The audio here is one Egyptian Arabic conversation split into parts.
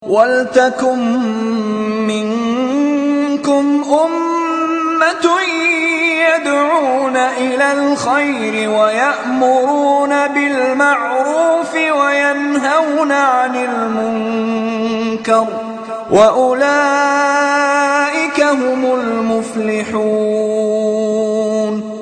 وَلْتَكُن مِّنكُمْ أُمَّةٌ يَدْعُونَ إِلَى الْخَيْرِ وَيَأْمُرُونَ بِالْمَعْرُوفِ وَيَنْهَوْنَ عَنِ الْمُنكَرِ ۚ وَأُولَٰئِكَ هُمُ الْمُفْلِحُونَ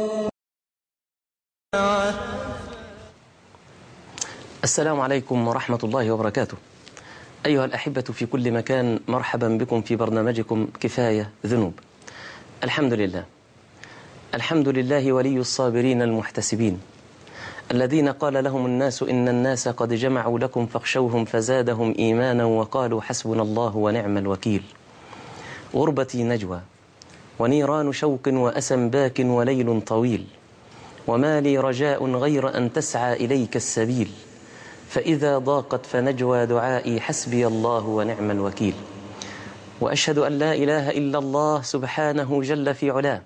السلام عليكم ورحمة الله وبركاته أيها الأحبة في كل مكان مرحبا بكم في برنامجكم كفاية ذنوب الحمد لله الحمد لله ولي الصابرين المحتسبين الذين قال لهم الناس إن الناس قد جمعوا لكم فاخشوهم فزادهم إيمانا وقالوا حسبنا الله ونعم الوكيل غربتي نجوى ونيران شوق وأسى باك وليل طويل وما لي رجاء غير أن تسعى إليك السبيل فإذا ضاقت فنجوى دعائي حسبي الله ونعم الوكيل وأشهد أن لا إله إلا الله سبحانه جل في علاه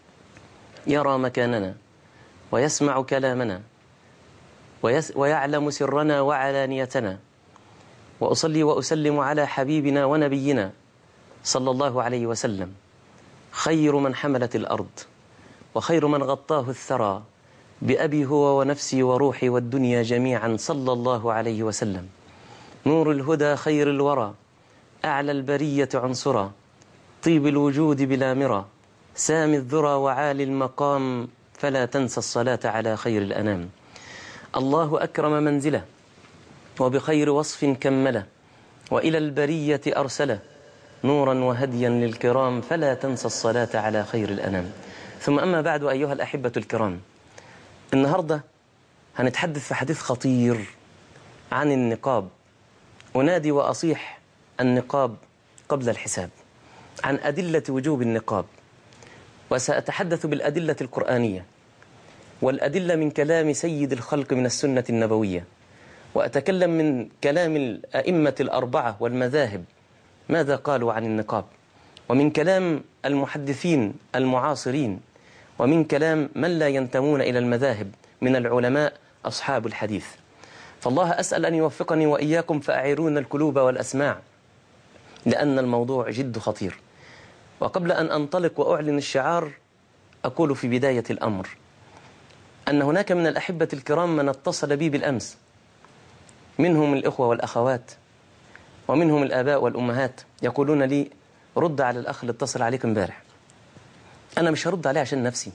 يرى مكاننا ويسمع كلامنا ويس ويعلم سرنا وعلانيتنا وأصلي وأسلم على حبيبنا ونبينا صلى الله عليه وسلم خير من حملت الأرض وخير من غطاه الثرى بأبي هو ونفسي وروحي والدنيا جميعا صلى الله عليه وسلم نور الهدى خير الورى أعلى البرية عنصرا طيب الوجود بلا مرى سامي الذرى وعالي المقام فلا تنسى الصلاة على خير الأنام الله أكرم منزله وبخير وصف كمله وإلى البرية أرسله نورا وهديا للكرام فلا تنسى الصلاة على خير الأنام ثم أما بعد أيها الأحبة الكرام النهاردة هنتحدث في حديث خطير عن النقاب أنادي وأصيح النقاب قبل الحساب عن أدلة وجوب النقاب وسأتحدث بالأدلة القرآنية والأدلة من كلام سيد الخلق من السنة النبوية وأتكلم من كلام الأئمة الأربعة والمذاهب ماذا قالوا عن النقاب ومن كلام المحدثين المعاصرين ومن كلام من لا ينتمون إلى المذاهب من العلماء أصحاب الحديث فالله أسأل أن يوفقني وإياكم فأعيرون القلوب والأسماع لأن الموضوع جد خطير وقبل أن أنطلق وأعلن الشعار أقول في بداية الأمر أن هناك من الأحبة الكرام من اتصل بي بالأمس منهم الإخوة والأخوات ومنهم الآباء والأمهات يقولون لي رد على الأخ اللي اتصل عليك امبارح أنا مش هرد عليه عشان نفسي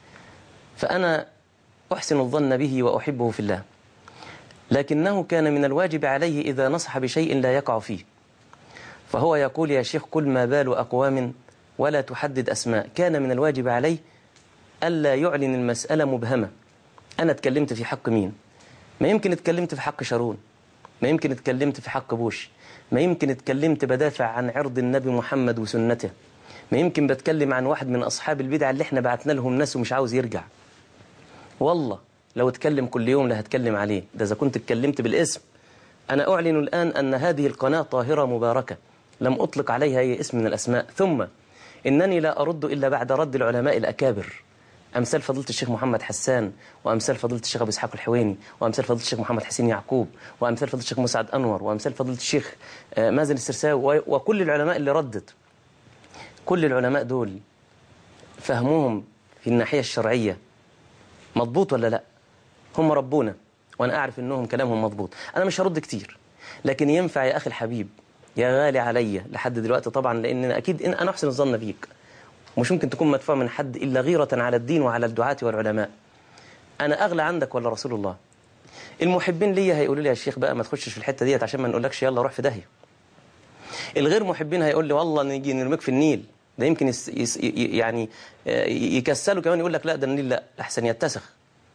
فأنا أحسن الظن به وأحبه في الله لكنه كان من الواجب عليه إذا نصح بشيء لا يقع فيه فهو يقول يا شيخ كل ما بال أقوام ولا تحدد أسماء كان من الواجب عليه ألا يعلن المسألة مبهمة أنا اتكلمت في حق مين ما يمكن اتكلمت في حق شارون ما يمكن اتكلمت في حق بوش ما يمكن اتكلمت بدافع عن عرض النبي محمد وسنته ما يمكن بتكلم عن واحد من أصحاب البدع اللي احنا بعتنا لهم ناس ومش عاوز يرجع والله لو اتكلم كل يوم لا هتكلم عليه ده إذا كنت اتكلمت بالاسم أنا أعلن الآن أن هذه القناة طاهرة مباركة لم أطلق عليها أي اسم من الأسماء ثم إنني لا أرد إلا بعد رد العلماء الأكابر أمثال فضيلة الشيخ محمد حسان وأمثال فضيلة الشيخ أبو إسحاق الحويني وأمثال فضيلة الشيخ محمد حسين يعقوب وأمثال فضيلة الشيخ مسعد أنور وأمثال فضيلة الشيخ مازن السرساوي وكل العلماء اللي ردت كل العلماء دول فهموهم في الناحية الشرعية مضبوط ولا لا هم ربونا وأنا أعرف أنهم كلامهم مضبوط أنا مش هرد كتير لكن ينفع يا أخي الحبيب يا غالي عليا لحد دلوقتي طبعا لأن أكيد إن أنا أحسن الظن بيك مش ممكن تكون مدفوع من حد إلا غيرة على الدين وعلى الدعاة والعلماء أنا أغلى عندك ولا رسول الله المحبين ليا هيقولوا لي يا شيخ بقى ما تخشش في الحتة ديت عشان ما نقولكش يلا روح في داهية الغير محبين هيقول لي والله نيجي نرميك في النيل ده يمكن يس يس يعني يكسلوا كمان يقول لك لا ده النيل لا احسن يتسخ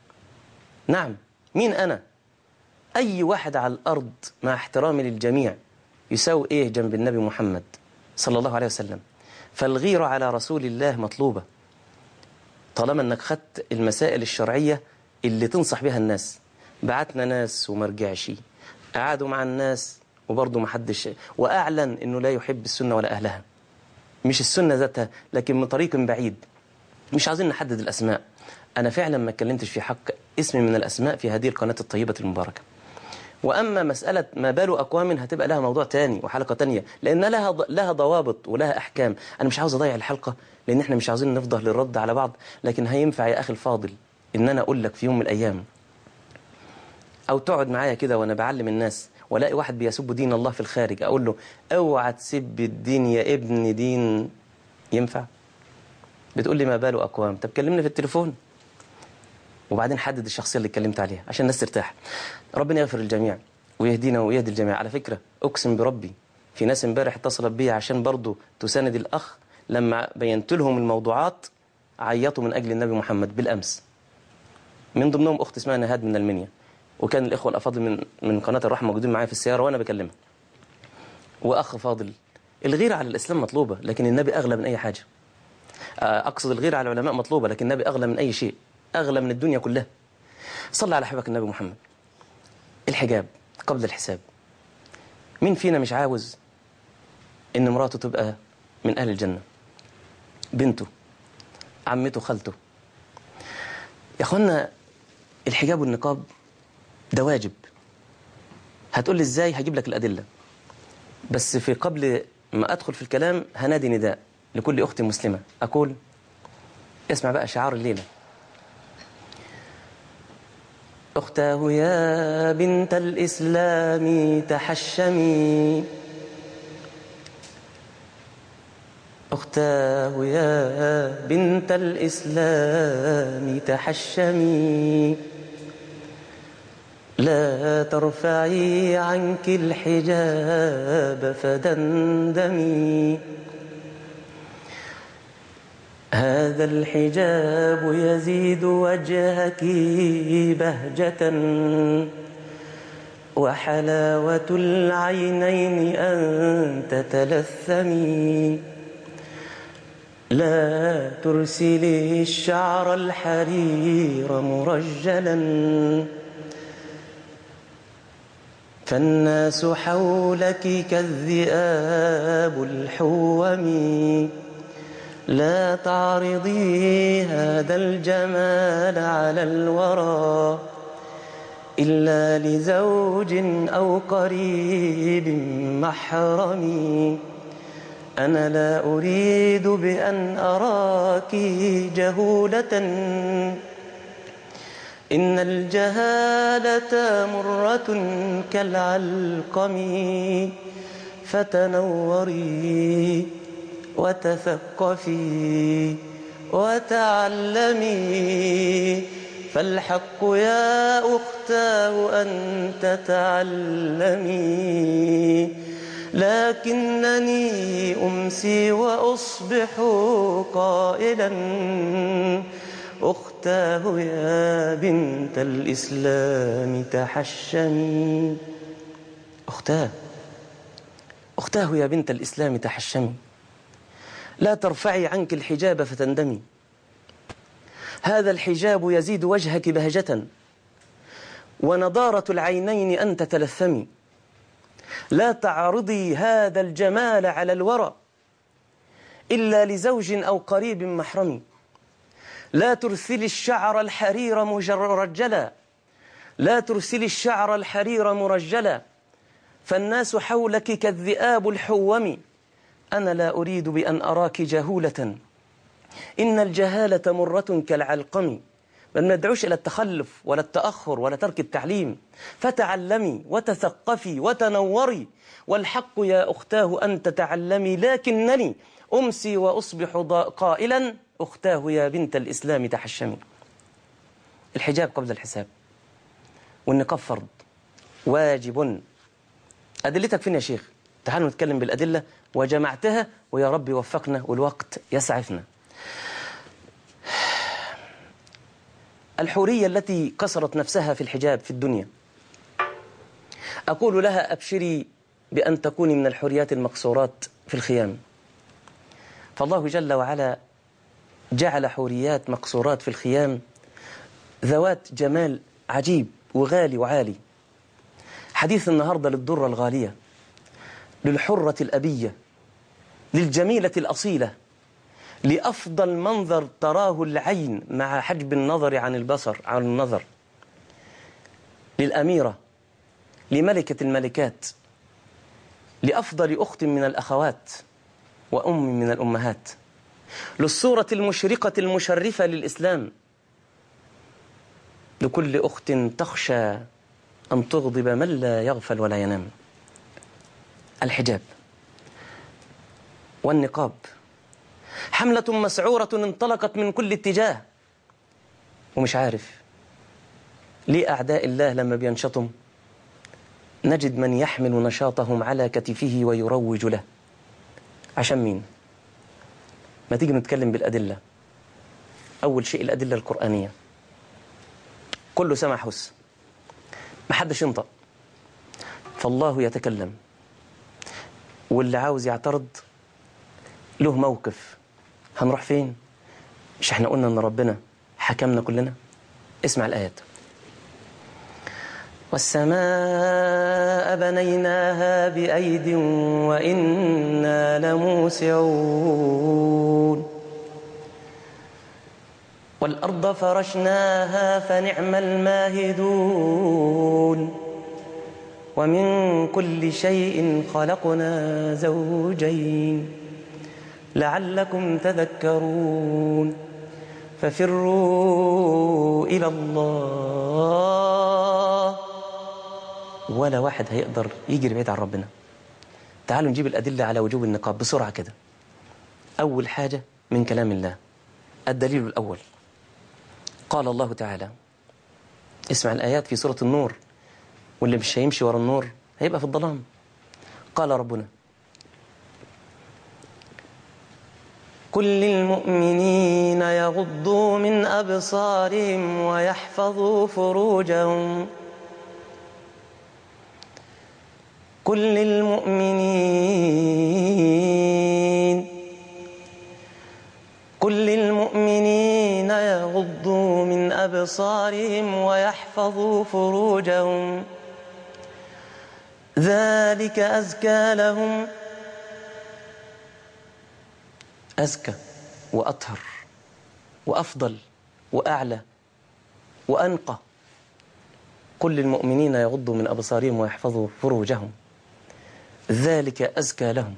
نعم مين انا اي واحد على الارض مع احترامي للجميع يساوي ايه جنب النبي محمد صلى الله عليه وسلم فالغيرة على رسول الله مطلوبة طالما انك خدت المسائل الشرعية اللي تنصح بها الناس بعتنا ناس وما رجعش قعدوا مع الناس وبرضه ما حدش واعلن انه لا يحب السنة ولا اهلها مش السنة ذاتها لكن من طريق بعيد مش عايزين نحدد الأسماء أنا فعلا ما اتكلمتش في حق اسم من الأسماء في هذه القناة الطيبة المباركة وأما مسألة ما بال أقوام هتبقى لها موضوع تاني وحلقة تانية لأن لها لها ضوابط ولها أحكام أنا مش عاوز أضيع الحلقة لأن إحنا مش عاوزين نفضل للرد على بعض لكن هينفع يا أخي الفاضل إن أنا أقول لك في يوم من الأيام أو تقعد معايا كده وأنا بعلم الناس ولاقي واحد بيسب دين الله في الخارج أقول له اوعى تسب الدين يا ابن دين ينفع بتقول لي ما باله أقوام طب كلمني في التليفون وبعدين حدد الشخصية اللي اتكلمت عليها عشان الناس ترتاح ربنا يغفر الجميع ويهدينا ويهدي الجميع على فكرة أقسم بربي في ناس امبارح اتصلت بي عشان برضو تساند الأخ لما بينت لهم الموضوعات عيطوا من أجل النبي محمد بالأمس من ضمنهم أخت اسمها نهاد من المنيا وكان الإخوة الأفاضل من من قناة الرحمة موجودين معايا في السيارة وأنا بكلمها وأخ فاضل الغيرة على الإسلام مطلوبة لكن النبي أغلى من أي حاجة أقصد الغيرة على العلماء مطلوبة لكن النبي أغلى من أي شيء أغلى من الدنيا كلها صلى على حبك النبي محمد الحجاب قبل الحساب مين فينا مش عاوز ان مراته تبقى من اهل الجنة بنته عمته خالته يا اخوانا الحجاب والنقاب ده واجب هتقول لي ازاي هجيب لك الادله بس في قبل ما ادخل في الكلام هنادي نداء لكل اخت مسلمه اقول اسمع بقى شعار الليله أختاه يا بنت الإسلام تحشمي أختاه يا بنت الإسلام تحشمي لا ترفعي عنك الحجاب فدندمي هذا الحجاب يزيد وجهك بهجة وحلاوة العينين أن تتلثمي لا ترسلي الشعر الحرير مرجلا فالناس حولك كالذئاب الحوم لا تعرضي هذا الجمال على الورى إلا لزوج أو قريب محرم أنا لا أريد بأن أراك جهولة إن الجهالة مرة كالعلقم فتنوري وتثقفي وتعلمي فالحق يا أختاه أن تتعلمي لكنني أمسي وأصبح قائلا أختاه يا بنت الإسلام تحشمي أختاه أختاه يا بنت الإسلام تحشمي لا ترفعي عنك الحجاب فتندمي هذا الحجاب يزيد وجهك بهجة ونضارة العينين أن تتلثمي لا تعرضي هذا الجمال على الورى إلا لزوج أو قريب محرم لا ترسلي الشعر الحرير مرجلا لا ترسلي الشعر الحرير مرجلا فالناس حولك كالذئاب الحوم أنا لا أريد بأن أراك جهولة إن الجهالة مرة كالعلقم بل ما ندعوش إلى التخلف ولا التأخر ولا ترك التعليم فتعلمي وتثقفي وتنوري والحق يا أختاه أن تتعلمي لكنني أمسي وأصبح قائلا أختاه يا بنت الإسلام تحشمي الحجاب قبل الحساب والنقاب فرض واجب أدلتك فين يا شيخ تعالوا نتكلم بالأدلة وجمعتها ويا رب وفقنا والوقت يسعفنا الحورية التي كسرت نفسها في الحجاب في الدنيا أقول لها أبشري بأن تكوني من الحريات المقصورات في الخيام فالله جل وعلا جعل حوريات مقصورات في الخيام ذوات جمال عجيب وغالي وعالي حديث النهاردة للضرة الغالية للحرة الأبية للجميلة الأصيلة لأفضل منظر تراه العين مع حجب النظر عن البصر عن النظر للأميرة لملكة الملكات لأفضل أخت من الأخوات وأم من الأمهات للصورة المشرقة المشرفة للإسلام لكل أخت تخشى أن تغضب من لا يغفل ولا ينام الحجاب والنقاب حملة مسعورة انطلقت من كل اتجاه ومش عارف ليه أعداء الله لما بينشطم نجد من يحمل نشاطهم على كتفه ويروج له عشان مين ما تيجي نتكلم بالأدلة أول شيء الأدلة القرآنية كله سمع حس ما حدش ينطق فالله يتكلم واللي عاوز يعترض له موقف هنروح فين مش احنا قلنا ان ربنا حكمنا كلنا اسمع الآيات والسماء بنيناها بأيد وإنا لموسعون والأرض فرشناها فنعم الماهدون ومن كل شيء خلقنا زوجين لعلكم تذكرون ففروا إلى الله ولا واحد هيقدر يجري بعيد عن ربنا تعالوا نجيب الأدلة على وجوب النقاب بسرعة كده أول حاجة من كلام الله الدليل الأول قال الله تعالى اسمع الآيات في سورة النور واللي مش هيمشي ورا النور هيبقى في الظلام قال ربنا كل للمؤمنين يغضوا من أبصارهم ويحفظوا فروجهم كل للمؤمنين كل للمؤمنين يغضوا من أبصارهم ويحفظوا فروجهم ذلك أزكى لهم أزكى وأطهر وأفضل وأعلى وأنقى كل المؤمنين يغضوا من أبصارهم ويحفظوا فروجهم ذلك أزكى لهم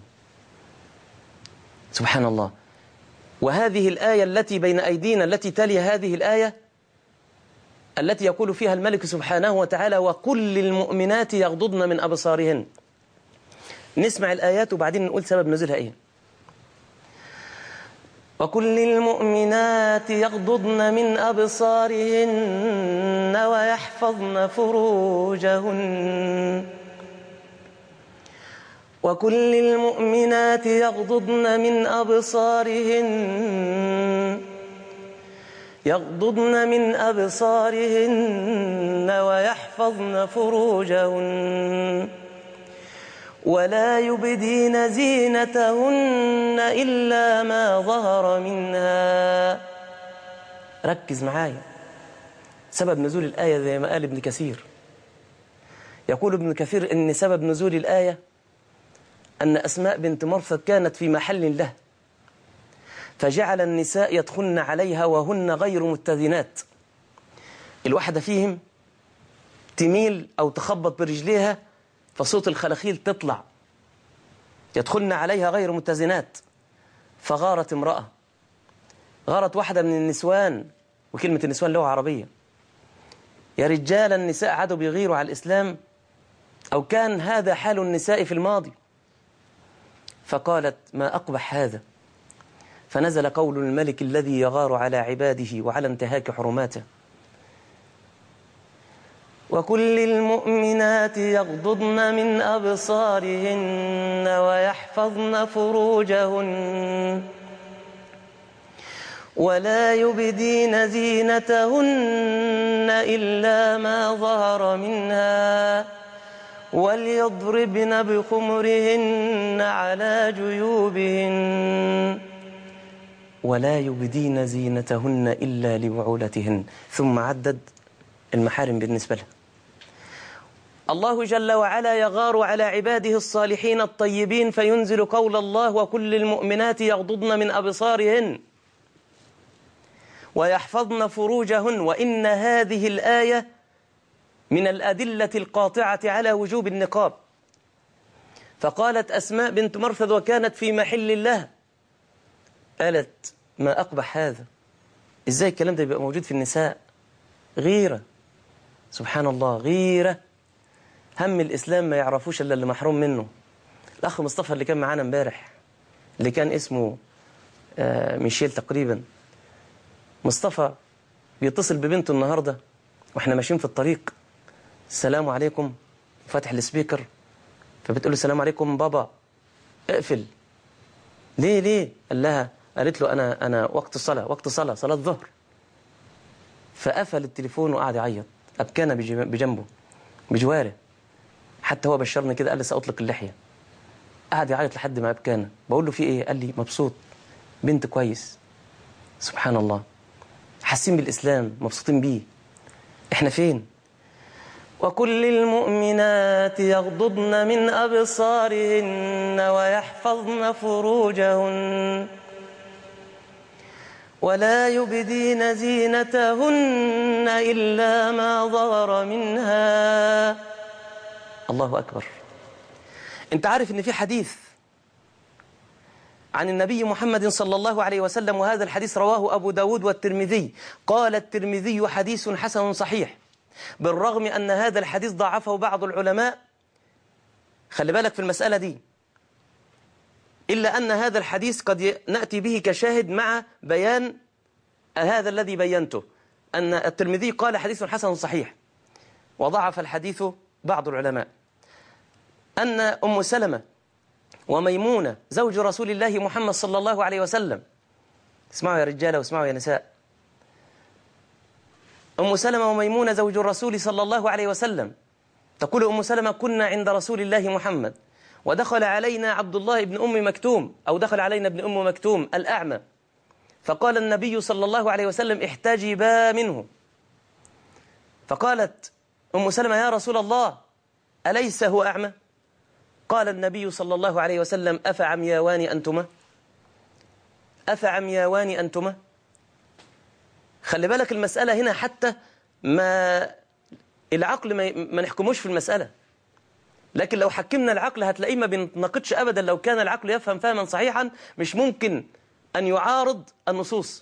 سبحان الله وهذه الآية التي بين أيدينا التي تلي هذه الآية التي يقول فيها الملك سبحانه وتعالى وكل المؤمنات يغضضن من أبصارهن نسمع الآيات وبعدين نقول سبب نزولها إيه وكل المؤمنات يغضضن من أبصارهن ويحفظن فروجهن وكل المؤمنات يغضضن من أبصارهن يغضضن من أبصارهن ويحفظن فروجهن ولا يبدين زينتهن إلا ما ظهر منها ركز معايا سبب نزول الآية زي ما قال ابن كثير يقول ابن كثير إن سبب نزول الآية أن أسماء بنت مرثد كانت في محل له فجعل النساء يدخلن عليها وهن غير متذنات الواحدة فيهم تميل أو تخبط برجليها فصوت الخلاخيل تطلع يدخلن عليها غير متزنات فغارت امرأة غارت واحدة من النسوان وكلمة النسوان لغة عربية يا رجال النساء عادوا بيغيروا على الإسلام أو كان هذا حال النساء في الماضي فقالت ما أقبح هذا فنزل قول الملك الذي يغار على عباده وعلى انتهاك حرماته وكل المؤمنات يغضضن من أبصارهن ويحفظن فروجهن ولا يبدين زينتهن إلا ما ظهر منها وليضربن بخمرهن على جيوبهن ولا يبدين زينتهن إلا لبعولتهن ثم عدد المحارم بالنسبة لها الله جل وعلا يغار على عباده الصالحين الطيبين فينزل قول الله وكل المؤمنات يغضضن من أبصارهن ويحفظن فروجهن وإن هذه الآية من الأدلة القاطعة على وجوب النقاب فقالت أسماء بنت مرثد وكانت في محل الله قالت ما أقبح هذا إزاي الكلام ده يبقى موجود في النساء غيرة سبحان الله غيرة هم الإسلام ما يعرفوش إلا اللي محروم منه الأخ مصطفى اللي كان معانا امبارح اللي كان اسمه آه ميشيل تقريبا مصطفى بيتصل ببنته النهاردة واحنا ماشيين في الطريق السلام عليكم فاتح السبيكر فبتقول له السلام عليكم بابا اقفل ليه ليه قال لها قالت له انا انا وقت الصلاه وقت صلاه صلاه الظهر فقفل التليفون وقعد يعيط ابكانا بجنبه بجواره حتى هو بشرني كده قال لي ساطلق اللحيه قعد يعيط لحد ما ابكانا بقول له في ايه قال لي مبسوط بنت كويس سبحان الله حاسين بالاسلام مبسوطين بيه احنا فين وكل المؤمنات يغضضن من أبصارهن ويحفظن فروجهن ولا يبدين زينتهن إلا ما ظهر منها الله أكبر أنت عارف أن في حديث عن النبي محمد صلى الله عليه وسلم وهذا الحديث رواه أبو داود والترمذي قال الترمذي حديث حسن صحيح بالرغم أن هذا الحديث ضعفه بعض العلماء خلي بالك في المسألة دي إلا أن هذا الحديث قد نأتي به كشاهد مع بيان هذا الذي بينته أن الترمذي قال حديث حسن صحيح وضعف الحديث بعض العلماء أن أم سلمة وميمونة زوج رسول الله محمد صلى الله عليه وسلم اسمعوا يا رجالة واسمعوا يا نساء أم سلمة وميمونة زوج الرسول صلى الله عليه وسلم تقول أم سلمة كنا عند رسول الله محمد ودخل علينا عبد الله بن أم مكتوم أو دخل علينا ابن أم مكتوم الأعمى فقال النبي صلى الله عليه وسلم احتجبا منه فقالت أم سلمة يا رسول الله أليس هو أعمى قال النبي صلى الله عليه وسلم أفعمياوان أنتما أفعمياوان أنتما خلي بالك المسألة هنا حتى ما العقل ما, ما نحكموش في المسألة لكن لو حكمنا العقل هتلاقيه ما بينتقدش أبدا لو كان العقل يفهم فهما صحيحا مش ممكن أن يعارض النصوص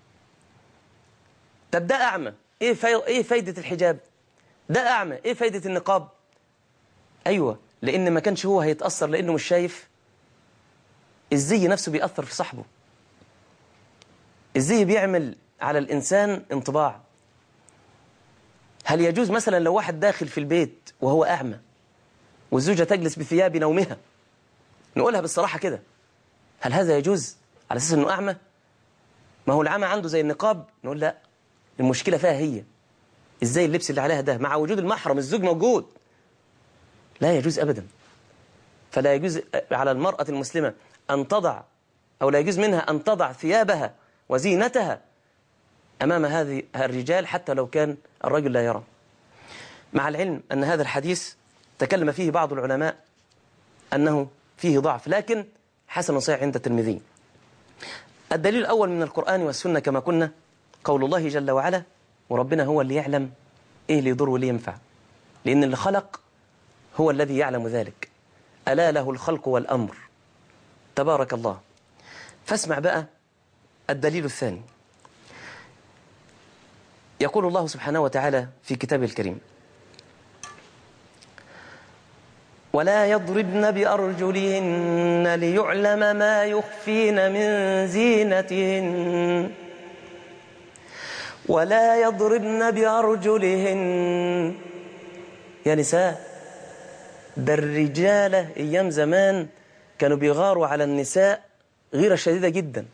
طب ده أعمى إيه, في... إيه فايدة الحجاب ده أعمى إيه فايدة النقاب أيوة لأن ما كانش هو هيتأثر لأنه مش شايف الزي نفسه بيأثر في صاحبه الزي بيعمل على الإنسان انطباع هل يجوز مثلا لو واحد داخل في البيت وهو أعمى والزوجة تجلس بثياب نومها نقولها بالصراحة كده هل هذا يجوز على أساس أنه أعمى ما هو العمى عنده زي النقاب نقول لا المشكلة فيها هي إزاي اللبس اللي عليها ده مع وجود المحرم الزوج موجود لا يجوز أبدا فلا يجوز على المرأة المسلمة أن تضع أو لا يجوز منها أن تضع ثيابها وزينتها أمام هذه الرجال حتى لو كان الرجل لا يرى مع العلم أن هذا الحديث تكلم فيه بعض العلماء أنه فيه ضعف لكن حسن صحيح عند الترمذي الدليل الأول من القرآن والسنة كما كنا قول الله جل وعلا وربنا هو اللي يعلم إيه اللي يضر واللي ينفع لأن اللي خلق هو الذي يعلم ذلك ألا له الخلق والأمر تبارك الله فاسمع بقى الدليل الثاني يقول الله سبحانه وتعالى في كتابه الكريم ولا يضربن بأرجلهن ليعلم ما يخفين من زينتهن ولا يضربن بأرجلهن يا نساء ده الرجالة أيام زمان كانوا بيغاروا على النساء غيرة شديدة جدا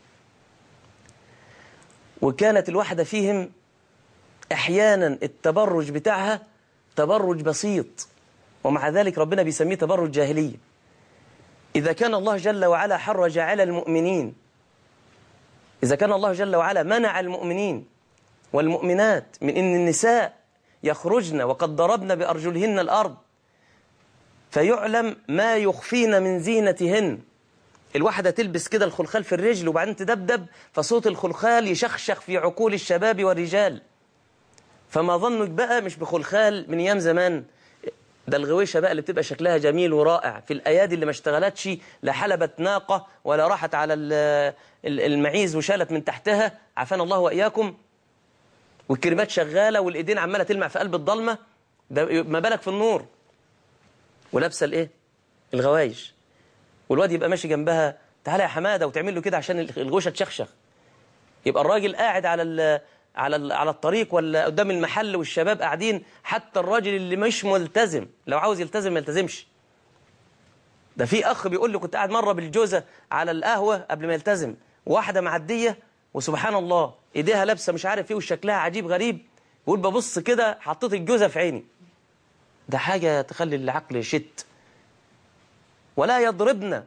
وكانت الواحدة فيهم أحيانا التبرج بتاعها تبرج بسيط ومع ذلك ربنا بيسميه تبرج جاهلية إذا كان الله جل وعلا حرج على المؤمنين إذا كان الله جل وعلا منع المؤمنين والمؤمنات من أن النساء يخرجن وقد ضربن بأرجلهن الأرض فيعلم ما يخفين من زينتهن الواحدة تلبس كده الخلخال في الرجل وبعدين تدبدب فصوت الخلخال يشخشخ في عقول الشباب والرجال فما ظنك بقى مش بخلخال من ايام زمان ده الغويشه بقى اللي بتبقى شكلها جميل ورائع في الايادي اللي ما اشتغلتش لا حلبت ناقه ولا راحت على ال- ال- المعيز وشالت من تحتها عافانا الله واياكم والكريمات شغاله والايدين عماله تلمع في قلب الضلمه ده ما بالك في النور ولابسه الايه الغوايش والواد يبقى ماشي جنبها تعالى يا حماده وتعمل له كده عشان الغوشه تشخشخ يبقى الراجل قاعد على ال على ال على الطريق ولا قدام المحل والشباب قاعدين حتى الراجل اللي مش ملتزم لو عاوز يلتزم ما يلتزمش ده في اخ بيقول لي كنت قاعد مره بالجوزه على القهوه قبل ما يلتزم واحده معديه وسبحان الله ايديها لابسه مش عارف ايه وشكلها عجيب غريب بيقول ببص كده حطيت الجوزه في عيني ده حاجه تخلي العقل يشت ولا يضربن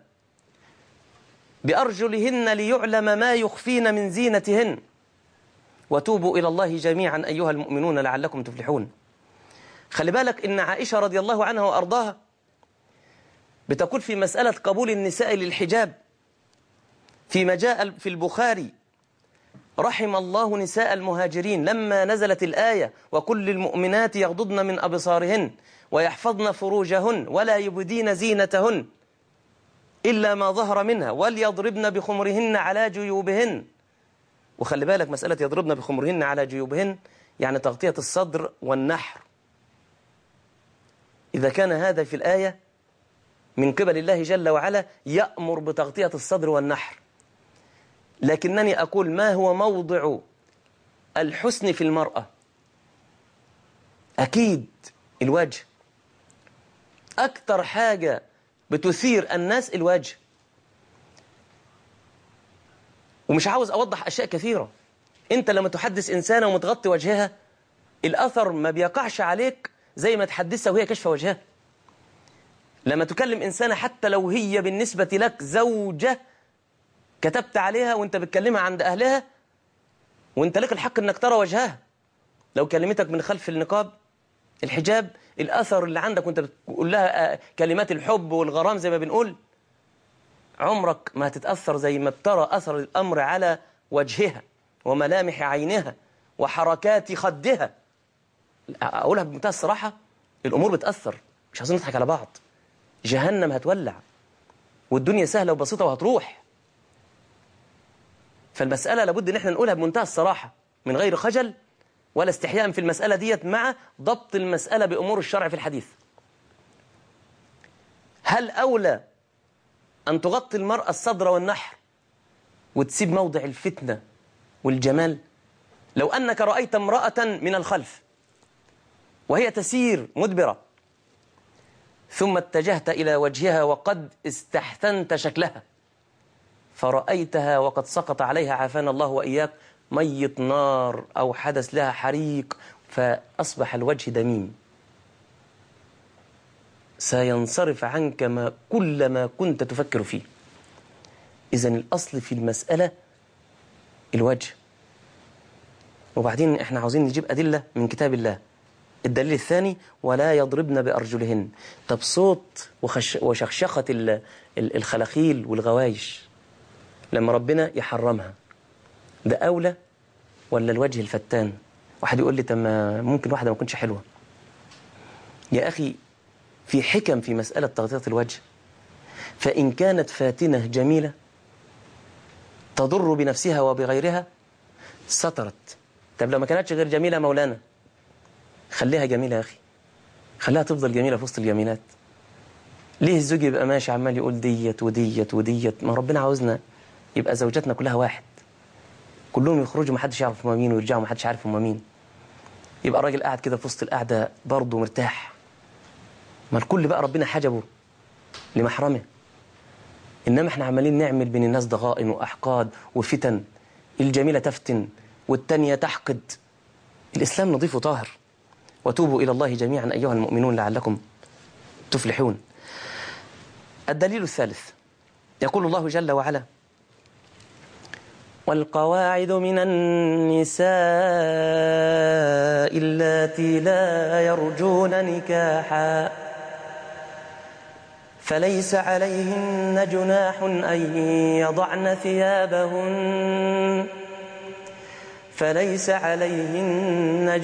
بأرجلهن ليعلم ما يخفين من زينتهن وتوبوا إلى الله جميعا أيها المؤمنون لعلكم تفلحون خلي بالك إن عائشة رضي الله عنها وأرضاها بتقول في مسألة قبول النساء للحجاب فيما جاء في البخاري رحم الله نساء المهاجرين لما نزلت الآية وكل المؤمنات يغضضن من أبصارهن ويحفظن فروجهن ولا يبدين زينتهن إلا ما ظهر منها وليضربن بخمرهن على جيوبهن وخلي بالك مسألة يضربن بخمرهن على جيوبهن يعني تغطية الصدر والنحر إذا كان هذا في الآية من قبل الله جل وعلا يأمر بتغطية الصدر والنحر لكنني أقول ما هو موضع الحسن في المرأة أكيد الوجه أكتر حاجة بتثير الناس الوجه ومش عاوز أوضح أشياء كثيرة أنت لما تحدث إنسانة ومتغطي وجهها الأثر ما بيقعش عليك زي ما تحدثها وهي كشف وجهها لما تكلم إنسانة حتى لو هي بالنسبة لك زوجة كتبت عليها وانت بتكلمها عند أهلها وانت لك الحق انك ترى وجهها لو كلمتك من خلف النقاب الحجاب الأثر اللي عندك وانت بتقول لها كلمات الحب والغرام زي ما بنقول عمرك ما هتتأثر زي ما بترى أثر الأمر على وجهها وملامح عينها وحركات خدها أقولها بمنتهى الصراحة الأمور بتأثر مش عايزين نضحك على بعض جهنم هتولع والدنيا سهلة وبسيطة وهتروح فالمسألة لابد ان احنا نقولها بمنتهى الصراحة من غير خجل ولا استحياء في المسألة ديت مع ضبط المسألة بأمور الشرع في الحديث هل أولى أن تغطي المرأة الصدر والنحر وتسيب موضع الفتنة والجمال لو أنك رأيت امرأة من الخلف وهي تسير مدبرة ثم اتجهت إلى وجهها وقد استحسنت شكلها فرأيتها وقد سقط عليها عافانا الله وإياك مية نار أو حدث لها حريق فأصبح الوجه دميم سينصرف عنك ما كل ما كنت تفكر فيه إذا الأصل في المسألة الوجه وبعدين احنا عاوزين نجيب أدلة من كتاب الله الدليل الثاني ولا يضربن بأرجلهن طب صوت وخش وشخشخة الخلاخيل والغوايش لما ربنا يحرمها ده أولى ولا الوجه الفتان واحد يقول لي طب ممكن واحدة ما تكونش حلوة يا أخي في حكم في مسألة تغطية الوجه فإن كانت فاتنة جميلة تضر بنفسها وبغيرها سترت طب لو ما كانتش غير جميلة مولانا خليها جميلة يا أخي خليها تفضل جميلة في وسط الجميلات ليه الزوج يبقى ماشي عمال يقول ديت وديت وديت ما ربنا عاوزنا يبقى زوجاتنا كلها واحد كلهم يخرجوا ما حدش يعرف هم مين ويرجعوا ما حدش عارف هم مين يبقى الراجل قاعد كده في وسط القعده برضه مرتاح ما الكل بقى ربنا حجبه لمحرمه انما احنا عمالين نعمل بين الناس ضغائن واحقاد وفتن الجميله تفتن والتانية تحقد الاسلام نظيف وطاهر وتوبوا الى الله جميعا ايها المؤمنون لعلكم تفلحون الدليل الثالث يقول الله جل وعلا والقواعد من النساء اللاتي لا يرجون نكاحا فليس عليهن جناح أن يضعن ثيابهن فليس عليهن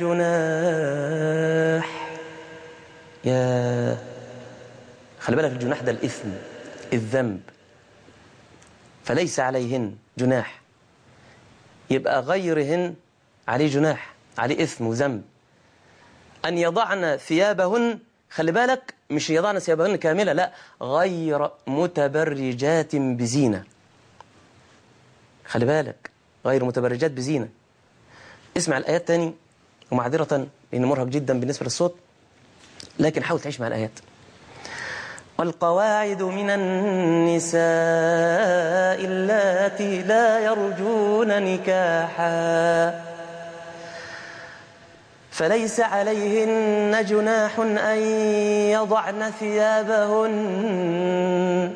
جناح يا خلي بالك الجناح ده الإثم الذنب فليس عليهن جناح يبقى غيرهن عليه جناح عليه إثم وذنب أن يضعن ثيابهن خلي بالك مش يضعن ثيابهن كاملة لا غير متبرجات بزينة خلي بالك غير متبرجات بزينة اسمع الآيات تاني ومعذرة لأنه مرهق جدا بالنسبة للصوت لكن حاول تعيش مع الآيات والقواعد من النساء اللاتي لا يرجون نكاحا فليس عليهن جناح أن يضعن ثيابهن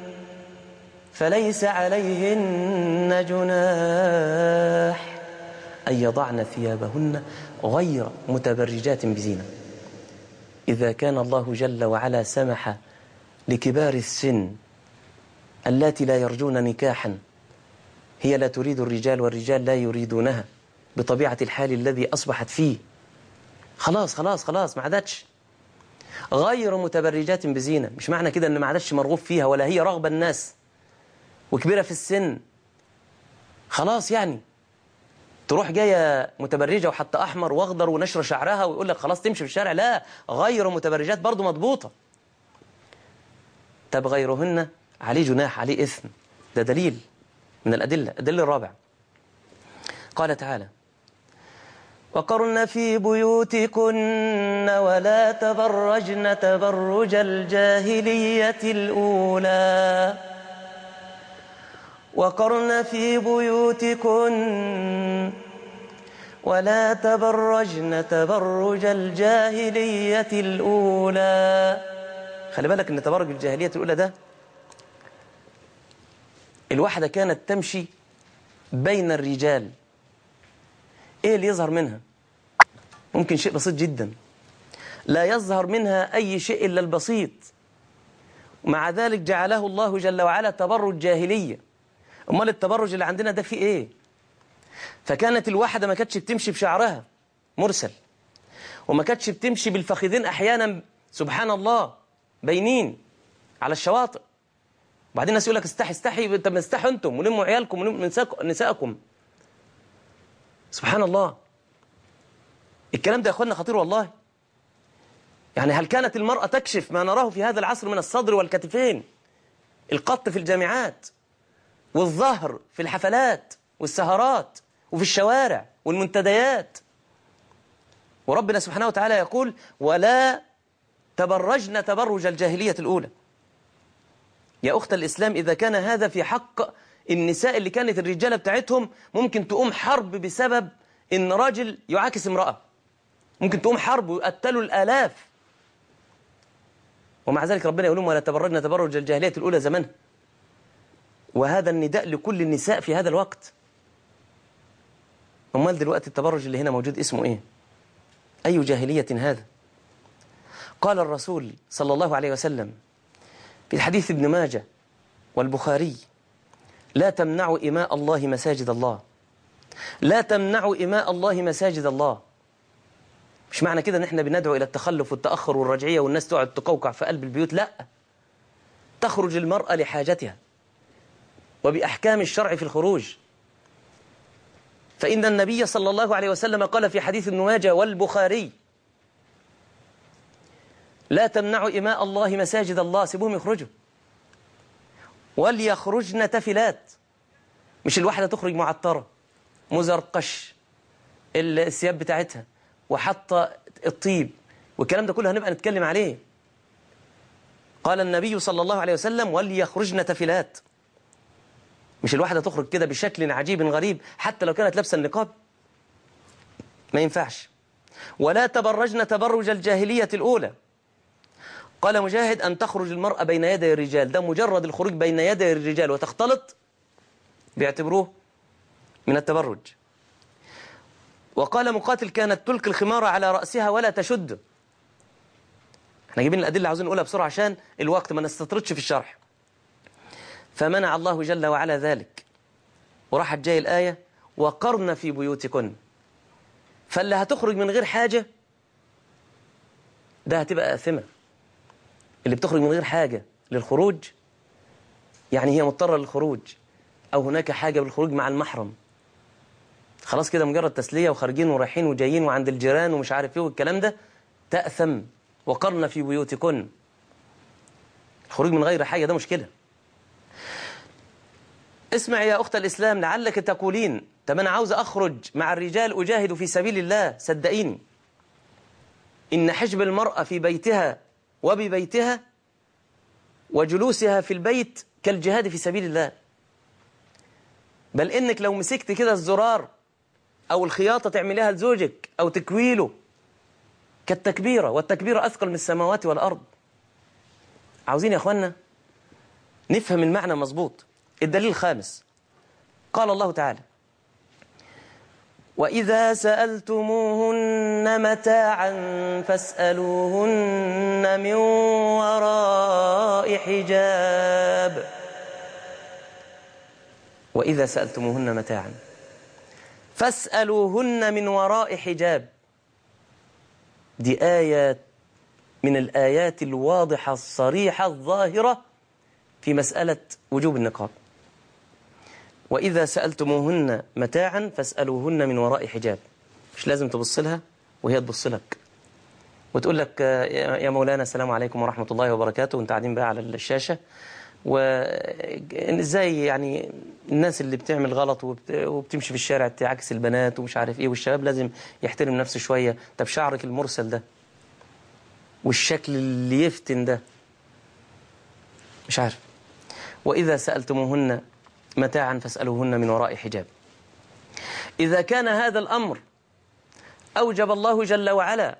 فليس عليهن جناح أن يضعن ثيابهن غير متبرجات بزينة إذا كان الله جل وعلا سمح لكبار السن اللاتي لا يرجون نكاحا هي لا تريد الرجال والرجال لا يريدونها بطبيعة الحال الذي أصبحت فيه خلاص خلاص خلاص ما عادتش غير متبرجات بزينة مش معنى كده ان ما عادتش مرغوب فيها ولا هي رغبة الناس وكبيرة في السن خلاص يعني تروح جاية متبرجة وحتى أحمر واخضر ونشر شعرها ويقول لك خلاص تمشي في الشارع لا غير متبرجات برضو مضبوطة طب غيرهن عليه جناح عليه إثم ده دليل من الأدلة الدليل الرابع قال تعالى وقرن في بيوتكن ولا تبرجن تبرج الجاهلية الأولى وقرن في بيوتكن ولا تبرجن تبرج الجاهلية الأولى خلي بالك ان تبرج الجاهلية الأولى ده الواحدة كانت تمشي بين الرجال ايه اللي يظهر منها ممكن شيء بسيط جدا لا يظهر منها أي شيء إلا البسيط ومع ذلك جعله الله جل وعلا تبرج جاهلية أمال التبرج اللي عندنا ده فيه إيه فكانت الواحدة ما كانتش بتمشي بشعرها مرسل وما كانتش بتمشي بالفخذين أحيانا سبحان الله باينين على الشواطئ وبعدين الناس يقول لك استحي استحي طب استحوا انتم ولموا عيالكم ولموا نساءكم سبحان الله الكلام ده يا اخوانا خطير والله يعني هل كانت المرأة تكشف ما نراه في هذا العصر من الصدر والكتفين القط في الجامعات والظهر في الحفلات والسهرات وفي الشوارع والمنتديات وربنا سبحانه وتعالى يقول ولا تبرجن تبرج الجاهلية الأولى يا أخت الإسلام إذا كان هذا في حق النساء اللي كانت الرجالة بتاعتهم ممكن تقوم حرب بسبب إن راجل يعاكس امرأة ممكن تقوم حرب ويقتلوا الآلاف ومع ذلك ربنا يقول لهم ولا تبرجن تبرج الجاهلية الأولى زمنها وهذا النداء لكل النساء في هذا الوقت أمال دلوقتي التبرج اللي هنا موجود اسمه إيه أي جاهلية هذا قال الرسول صلى الله عليه وسلم في الحديث ابن ماجه والبخاري لا تمنعوا إماء الله مساجد الله لا تمنعوا إماء الله مساجد الله مش معنى كده ان احنا بندعو الى التخلف والتأخر والرجعية والناس تقعد تقوقع في قلب البيوت لا تخرج المرأة لحاجتها وبأحكام الشرع في الخروج فإن النبي صلى الله عليه وسلم قال في حديث النواجة والبخاري لا تمنعوا إماء الله مساجد الله سيبوهم يخرجوا وليخرجن تفلات مش الواحدة تخرج معطرة مزرقش الثياب بتاعتها وحاطة الطيب والكلام ده كله هنبقى نتكلم عليه قال النبي صلى الله عليه وسلم وليخرجن تفلات مش الواحدة تخرج كده بشكل عجيب غريب حتى لو كانت لابسة النقاب ما ينفعش ولا تبرجن تبرج الجاهلية الأولى قال مجاهد أن تخرج المرأة بين يدي الرجال ده مجرد الخروج بين يدي الرجال وتختلط بيعتبروه من التبرج وقال مقاتل كانت تلقي الخمار على رأسها ولا تشد احنا جايبين الأدلة عاوزين نقولها بسرعة عشان الوقت ما نستطردش في الشرح فمنع الله جل وعلا ذلك وراحت جاي الآية وقرن في بيوتكن فاللي هتخرج من غير حاجة ده هتبقى آثمة اللي بتخرج من غير حاجة للخروج يعني هي مضطرة للخروج أو هناك حاجة بالخروج مع المحرم خلاص كده مجرد تسلية وخارجين ورايحين وجايين وعند الجيران ومش عارف ايه والكلام ده تأثم وقرن في بيوتكن الخروج من غير حاجة ده مشكلة اسمع يا أخت الإسلام لعلك تقولين طب أنا عاوز أخرج مع الرجال أجاهد في سبيل الله صدقيني إن حجب المرأة في بيتها وببيتها وجلوسها في البيت كالجهاد في سبيل الله بل إنك لو مسكت كده الزرار أو الخياطة تعملها لزوجك أو تكويله كالتكبيرة والتكبيرة أثقل من السماوات والأرض عاوزين يا أخوانا نفهم المعنى مظبوط الدليل الخامس قال الله تعالى وإذا سألتموهن متاعا فاسألوهن من وراء حجاب وإذا سألتموهن متاعا فاسألوهن من وراء حجاب دي آية من الآيات الواضحة الصريحة الظاهرة في مسألة وجوب النقاب وإذا سألتموهن متاعا فاسألوهن من وراء حجاب مش لازم تبص لها وهي تبص لك وتقول لك يا مولانا السلام عليكم ورحمة الله وبركاته وانت قاعدين بقى على الشاشة وازاي يعني الناس اللي بتعمل غلط وبت... وبتمشي في الشارع تعكس البنات ومش عارف ايه والشباب لازم يحترم نفسه شوية طب شعرك المرسل ده والشكل اللي يفتن ده مش عارف وإذا سألتموهن متاعا فاسألوهن من وراء حجاب إذا كان هذا الأمر أوجب الله جل وعلا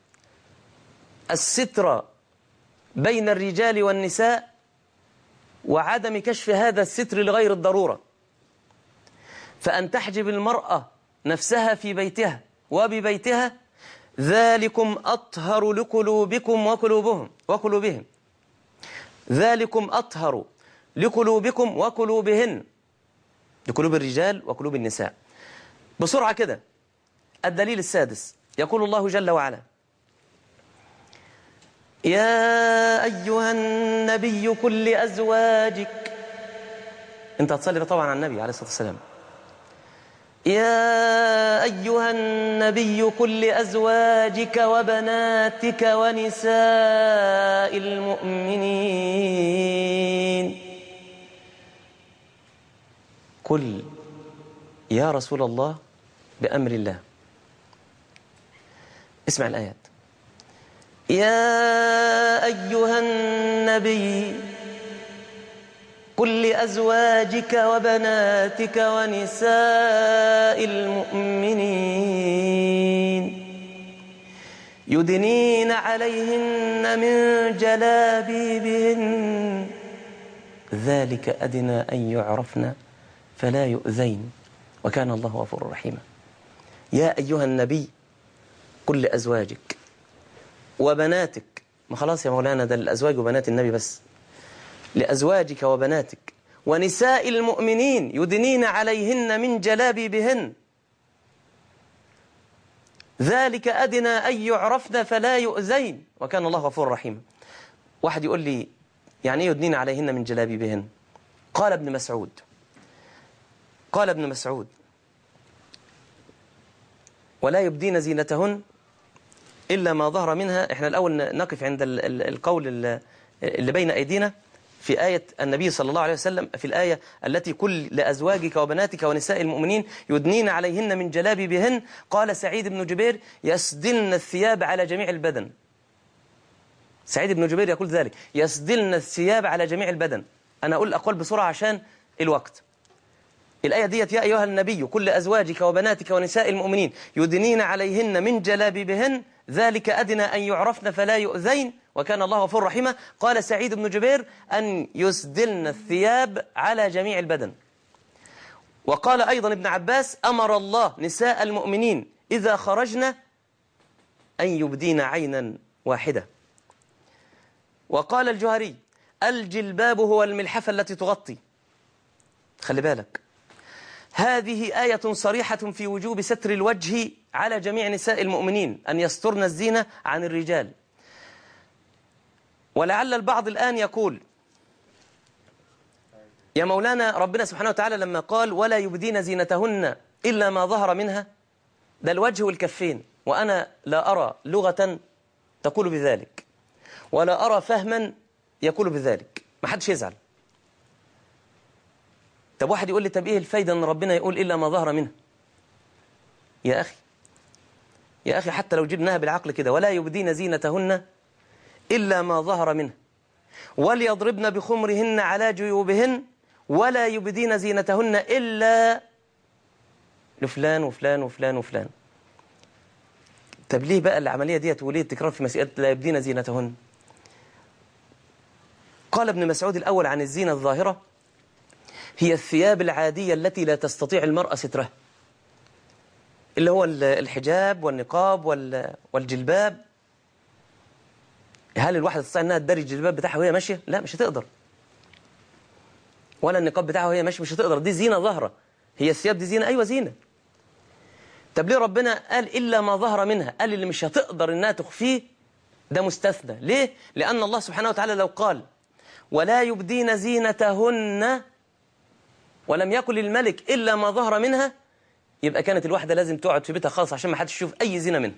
الستر بين الرجال والنساء وعدم كشف هذا الستر لغير الضرورة فأن تحجب المرأة نفسها في بيتها وببيتها ذلكم أطهر لقلوبكم وقلوبهم وقلوبهم ذلكم أطهر لقلوبكم وقلوبهن لقلوب الرجال وقلوب النساء بسرعة كده الدليل السادس يقول الله جل وعلا يا أيها النبي كل أزواجك أنت هتصلي طبعا على النبي عليه الصلاة والسلام يا أيها النبي كل أزواجك وبناتك ونساء المؤمنين قل يا رسول الله بأمر الله اسمع الآيات يا أيها النبي قل لأزواجك وبناتك ونساء المؤمنين يدنين عليهن من جلابيبهن ذلك أدنى أن يعرفن فلا يؤذين وكان الله غفورا رحيما يا أيها النبي قل لأزواجك وبناتك ما خلاص يا مولانا ده الأزواج وبنات النبي بس لأزواجك وبناتك ونساء المؤمنين يدنين عليهن من جلابيبهن ذلك أدنى أن يعرفن فلا يؤذين وكان الله غفورا رحيما واحد يقول لي يعني ايه يدنين عليهن من جلابيبهن قال ابن مسعود قال ابن مسعود ولا يبدين زينتهن إلا ما ظهر منها احنا الأول نقف عند القول اللي بين أيدينا في آية النبي صلى الله عليه وسلم في الآية التي كل لأزواجك وبناتك ونساء المؤمنين يدنين عليهن من جلابيبهن قال سعيد بن جبير يسدلن الثياب على جميع البدن سعيد بن جبير يقول ذلك يسدلن الثياب على جميع البدن أنا أقول الأقوال بسرعة عشان الوقت الآية ديت يا أيها النبي كل أزواجك وبناتك ونساء المؤمنين يدنين عليهن من جلابيبهن ذلك أدنى أن يعرفن فلا يؤذين وكان الله غفور رحيما قال سعيد بن جبير أن يسدلن الثياب على جميع البدن وقال أيضا ابن عباس أمر الله نساء المؤمنين إذا خرجن أن يبدين عينا واحدة وقال الجهري الجلباب هو الملحفة التي تغطي خلي بالك هذه آية صريحة في وجوب ستر الوجه على جميع نساء المؤمنين أن يسترن الزينة عن الرجال ولعل البعض الآن يقول يا مولانا ربنا سبحانه وتعالى لما قال ولا يبدين زينتهن إلا ما ظهر منها ده الوجه والكفين وأنا لا أرى لغة تقول بذلك ولا أرى فهما يقول بذلك ما حدش يزعل طب واحد يقول لي طب إيه الفايدة أن ربنا يقول إلا ما ظهر منها يا أخي يا أخي حتى لو جبناها بالعقل كده ولا يبدين زينتهن إلا ما ظهر منها وليضربن بخمرهن على جيوبهن ولا يبدين زينتهن إلا لفلان وفلان وفلان وفلان طب ليه بقى العملية ديت وليه التكرار في مسألة لا يبدين زينتهن قال ابن مسعود الأول عن الزينة الظاهرة هي الثياب العادية التي لا تستطيع المرأة سترها اللي هو الحجاب والنقاب والجلباب هل الواحدة تستطيع انها تداري الجلباب بتاعها وهي ماشية؟ لا مش هتقدر ولا النقاب بتاعها وهي ماشية مش هتقدر دي زينة ظاهرة هي الثياب دي زينة أيوة زينة طب ليه ربنا قال إلا ما ظهر منها قال اللي مش هتقدر إنها تخفيه ده مستثنى ليه؟ لأن الله سبحانه وتعالى لو قال ولا يبدين زينتهن ولم يكن للملك إلا ما ظهر منها يبقى كانت الواحدة لازم تقعد في بيتها خالص عشان ما حدش يشوف أي زينة منها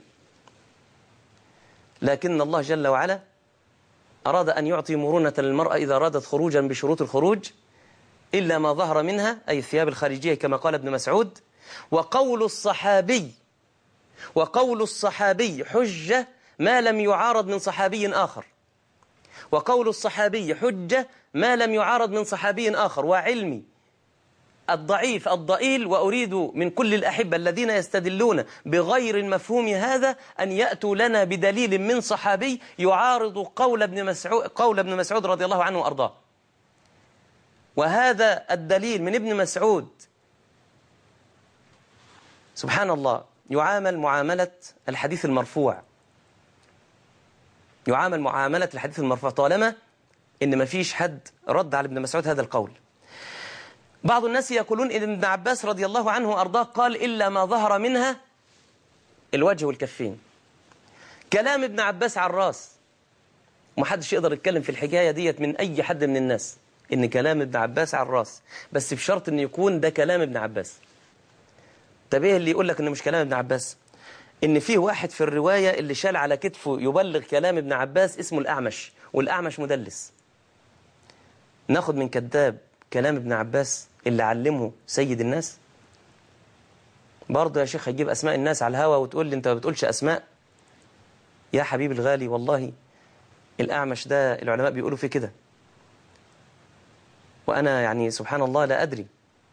لكن الله جل وعلا أراد أن يعطي مرونة للمرأة إذا أرادت خروجا بشروط الخروج إلا ما ظهر منها أي الثياب الخارجية كما قال ابن مسعود وقول الصحابي وقول الصحابي حجة ما لم يعارض من صحابي آخر وقول الصحابي حجة ما لم يعارض من صحابي آخر وعلمي الضعيف الضئيل وأريد من كل الأحبة الذين يستدلون بغير المفهوم هذا أن يأتوا لنا بدليل من صحابي يعارض قول ابن مسعود, قول ابن مسعود رضي الله عنه وأرضاه وهذا الدليل من ابن مسعود سبحان الله يعامل معاملة الحديث المرفوع يعامل معاملة الحديث المرفوع طالما إن ما فيش حد رد على ابن مسعود هذا القول بعض الناس يقولون إن ابن عباس رضي الله عنه وأرضاه قال إلا ما ظهر منها الوجه والكفين كلام ابن عباس على الراس ومحدش يقدر يتكلم في الحكاية ديت من أي حد من الناس إن كلام ابن عباس على الراس بس بشرط إن يكون ده كلام ابن عباس طب إيه اللي يقول لك إنه مش كلام ابن عباس إن فيه واحد في الرواية اللي شال على كتفه يبلغ كلام ابن عباس اسمه الأعمش والأعمش مدلس ناخد من كذاب كلام ابن عباس اللي علمه سيد الناس برضه يا شيخ هتجيب أسماء الناس على الهوا وتقول لي أنت ما بتقولش أسماء يا حبيبي الغالي والله الأعمش ده العلماء بيقولوا فيه كده وأنا يعني سبحان الله لا أدري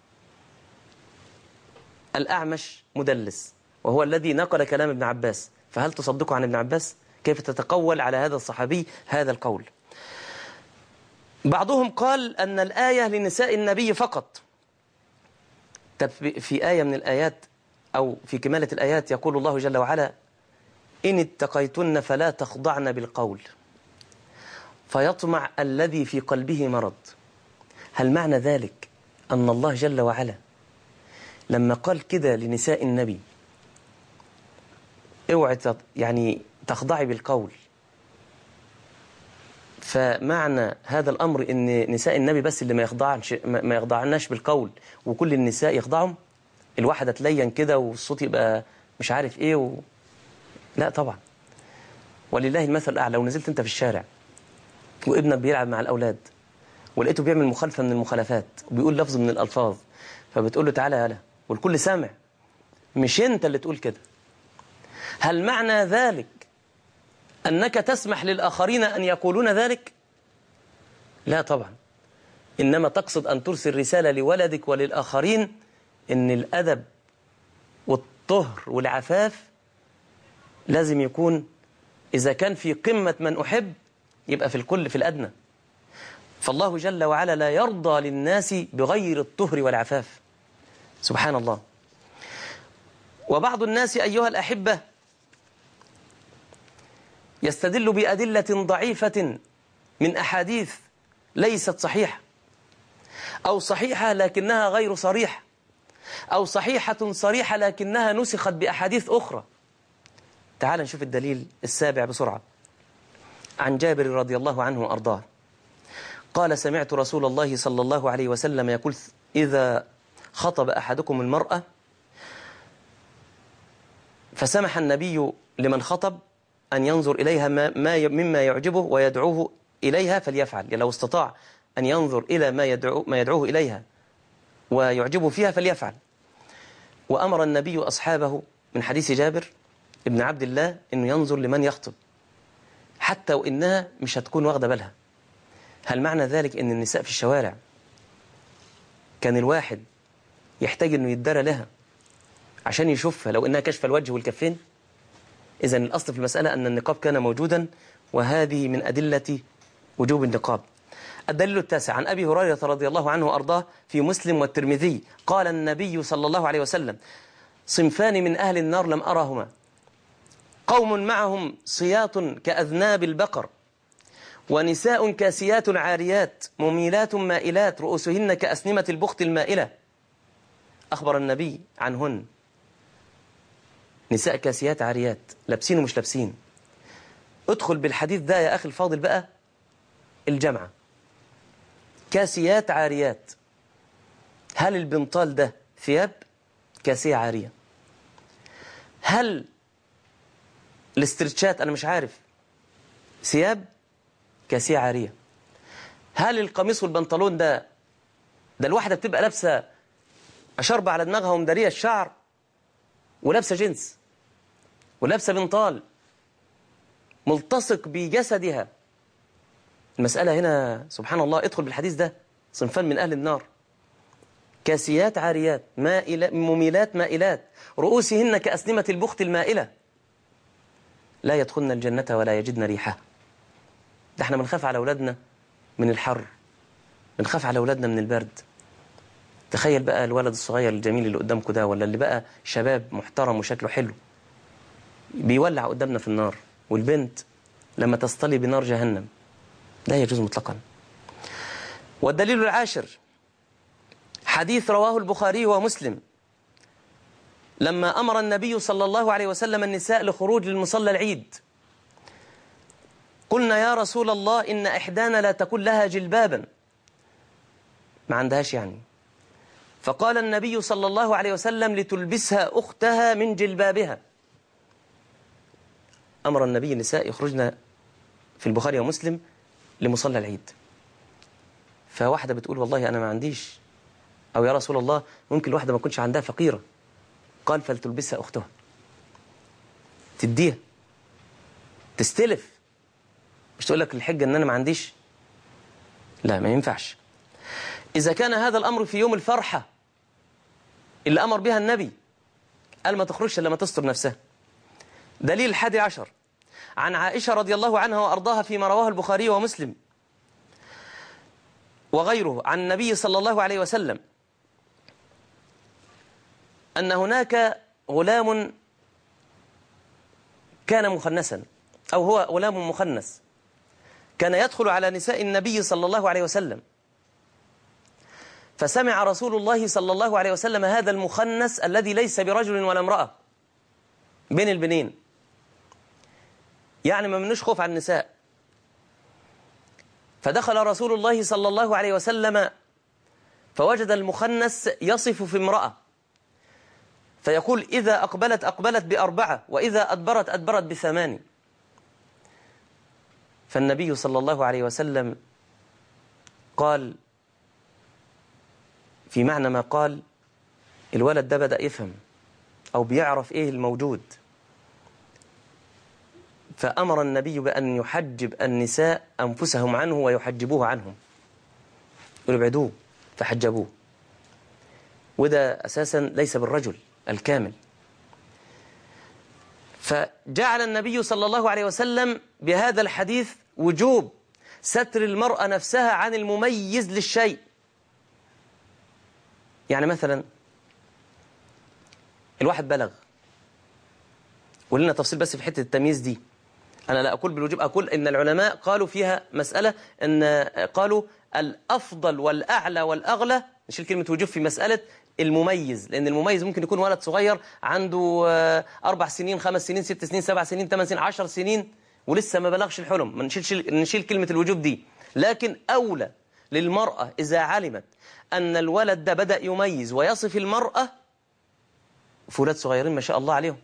الأعمش مدلس وهو الذي نقل كلام ابن عباس فهل تصدقه عن ابن عباس كيف تتقول على هذا الصحابي هذا القول بعضهم قال أن الآية لنساء النبي فقط طب في آية من الآيات أو في كمالة الآيات يقول الله جل وعلا إن اتقيتن فلا تخضعن بالقول فيطمع الذي في قلبه مرض هل معنى ذلك أن الله جل وعلا لما قال كده لنساء النبي اوعي يعني تخضعي بالقول فمعنى هذا الأمر إن نساء النبي بس اللي ما يخضعنش ما يخضعناش بالقول وكل النساء يخضعهم الواحدة تلين كده والصوت يبقى مش عارف إيه و... لا طبعا ولله المثل الأعلى لو نزلت أنت في الشارع وابنك بيلعب مع الأولاد ولقيته بيعمل مخالفة من المخالفات وبيقول لفظ من الألفاظ فبتقول له تعالى يالا والكل سامع مش أنت اللي تقول كده هل معنى ذلك أنك تسمح للآخرين أن يقولون ذلك لا طبعا إنما تقصد أن ترسل رسالة لولدك وللآخرين إن الأدب والطهر والعفاف لازم يكون إذا كان في قمة من أحب يبقى في الكل في الأدنى فالله جل وعلا لا يرضى للناس بغير الطهر والعفاف سبحان الله وبعض الناس أيها الأحبة يستدل بأدلة ضعيفة من أحاديث ليست صحيحة أو صحيحة لكنها غير صريحة أو صحيحة صريحة لكنها نسخت بأحاديث أخرى تعال نشوف الدليل السابع بسرعة عن جابر رضي الله عنه وأرضاه قال سمعت رسول الله صلى الله عليه وسلم يقول إذا خطب أحدكم المرأة فسمح النبي لمن خطب أن ينظر إليها ما ما مما يعجبه ويدعوه إليها فليفعل يعني لو استطاع أن ينظر إلى ما يدعو ما يدعوه إليها ويعجبه فيها فليفعل وأمر النبي أصحابه من حديث جابر ابن عبد الله أنه ينظر لمن يخطب حتى وإنها مش هتكون واخدة بالها هل معنى ذلك أن النساء في الشوارع كان الواحد يحتاج أنه يدرى لها عشان يشوفها لو إنها كشف الوجه والكفين إذا الأصل في المسألة أن النقاب كان موجودا وهذه من أدلة وجوب النقاب الدليل التاسع عن أبي هريرة رضي الله عنه وأرضاه في مسلم والترمذي قال النبي صلى الله عليه وسلم صنفان من أهل النار لم أرهما قوم معهم صياط كأذناب البقر ونساء كاسيات عاريات مميلات مائلات رؤوسهن كأسنمة البخت المائلة أخبر النبي عنهن نساء كاسيات عاريات لابسين ومش لابسين ادخل بالحديث ده يا أخي الفاضل بقى الجامعة كاسيات عاريات هل البنطال ده ثياب كاسية عارية هل الاسترتشات أنا مش عارف ثياب كاسية عارية هل القميص والبنطلون ده ده الواحدة بتبقى لابسة شربة على دماغها ومدارية الشعر ولابسة جنس ولابسة بنطال ملتصق بجسدها المسألة هنا سبحان الله ادخل بالحديث ده صنفان من أهل النار كاسيات عاريات مائلة مميلات مائلات رؤوسهن كأسنمة البخت المائلة لا يدخلن الجنة ولا يجدن ريحها ده احنا بنخاف على أولادنا من الحر بنخاف على أولادنا من البرد تخيل بقى الولد الصغير الجميل اللي قدامكم ده ولا اللي بقى شباب محترم وشكله حلو بيولع قدامنا في النار والبنت لما تصطلي بنار جهنم لا يجوز مطلقا والدليل العاشر حديث رواه البخاري ومسلم لما أمر النبي صلى الله عليه وسلم النساء لخروج للمصلى العيد قلنا يا رسول الله إن إحدانا لا تكون لها جلبابا ما عندهاش يعني فقال النبي صلى الله عليه وسلم لتلبسها أختها من جلبابها أمر النبي النساء يخرجن في البخاري ومسلم لمصلى العيد فواحدة بتقول والله أنا ما عنديش أو يا رسول الله ممكن الواحدة ما تكونش عندها فقيرة قال فلتلبسها أختها تديها تستلف مش تقول لك الحجة أن أنا ما عنديش لا ما ينفعش إذا كان هذا الأمر في يوم الفرحة اللي أمر بها النبي قال ما تخرجش إلا ما تستر نفسها دليل الحادي عشر عن عائشة رضي الله عنها وأرضاها فيما رواه البخاري ومسلم وغيره عن النبي صلى الله عليه وسلم أن هناك غلام كان مخنسا أو هو غلام مخنس كان يدخل على نساء النبي صلى الله عليه وسلم فسمع رسول الله صلى الله عليه وسلم هذا المخنس الذي ليس برجل ولا امرأة بين البنين يعني ما منوش خوف على النساء فدخل رسول الله صلى الله عليه وسلم فوجد المخنس يصف في امرأة فيقول إذا أقبلت أقبلت بأربعة وإذا أدبرت أدبرت بثمان فالنبي صلى الله عليه وسلم قال في معنى ما قال الولد ده بدأ يفهم أو بيعرف إيه الموجود فأمر النبي بأن يحجب النساء أنفسهم عنه ويحجبوه عنهم ويبعدوه فحجبوه وده أساسا ليس بالرجل الكامل فجعل النبي صلى الله عليه وسلم بهذا الحديث وجوب ستر المرأة نفسها عن المميز للشيء يعني مثلا الواحد بلغ ولنا تفصيل بس في حتة التمييز دي أنا لا أقول بالوجوب أقول إن العلماء قالوا فيها مسألة أن قالوا الأفضل والأعلى والأغلى نشيل كلمة وجوب في مسألة المميز لأن المميز ممكن يكون ولد صغير عنده آه، أربع سنين خمس سنين ست سنين سبع سنين ثمان سنين عشر سنين ولسه ما بلغش الحلم ما نشيلش نشيل كلمة الوجوب دي لكن أولى للمرأة إذا علمت أن الولد ده بدأ يميز ويصف المرأة في ولاد صغيرين ما شاء الله عليهم